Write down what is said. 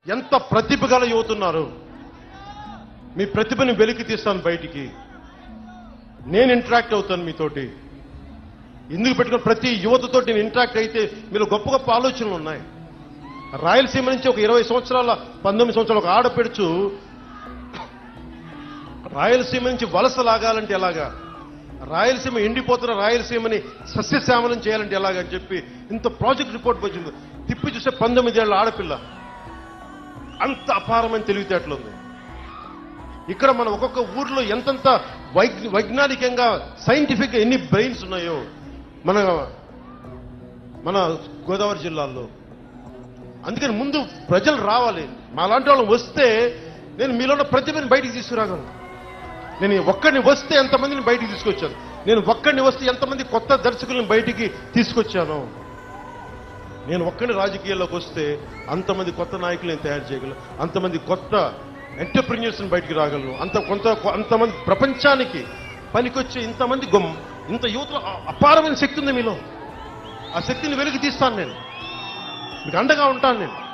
ఎంత ప్రతిభ గల యువతున్నారు మీ ప్రతిభని వెలికి తీస్తాను బయటికి నేను ఇంటరాక్ట్ అవుతాను మీతోటి ఎందుకు పెట్టుకుని ప్రతి యువతతో నేను ఇంటరాక్ట్ అయితే మీలో గొప్ప గొప్ప ఆలోచనలు ఉన్నాయి రాయలసీమ నుంచి ఒక ఇరవై సంవత్సరాల పంతొమ్మిది సంవత్సరాల ఒక ఆడపెడుచు రాయలసీమ నుంచి వలస లాగాలంటే ఎలాగా రాయలసీమ ఎండిపోతున్న రాయలసీమని సస్యశ్యామలం చేయాలంటే ఎలాగా అని చెప్పి ఇంత ప్రాజెక్ట్ రిపోర్ట్ వచ్చింది తిప్పి చూస్తే పంతొమ్మిదేళ్ల ఆడపిల్ల అంత అపారమైన తెలివితేటలు ఉంది ఇక్కడ మన ఒక్కొక్క ఊర్లో ఎంతంత వైగ్- వైజ్ఞానికంగా సైంటిఫిక్ గా ఎన్ని బ్రెయిన్స్ ఉన్నాయో మన మన గోదావరి జిల్లాలో అందుకని ముందు ప్రజలు రావాలి మా లాంటి వాళ్ళు వస్తే నేను మీలో ఉన్న ప్రతిభని బయటికి తీసుకురాగలను నేను ఒక్కడిని వస్తే ఎంతమందిని బయటికి తీసుకొచ్చాను నేను ఒక్కడిని వస్తే ఎంతమంది కొత్త దర్శకులను బయటికి తీసుకొచ్చాను నేను ఒక్కడి రాజకీయాల్లోకి వస్తే అంతమంది కొత్త నాయకులు నేను తయారు చేయగలను అంతమంది కొత్త ఎంటర్ప్రిన్యూర్స్ బయటికి రాగలను అంత కొంత అంతమంది ప్రపంచానికి పనికొచ్చే ఇంతమంది గొమ్ ఇంత యువతలో అ- అపారమైన శక్తి ఉంది మీలో ఆ శక్తిని వెలికి తీస్తాను నేను మీకు అండగా ఉంటాను నేను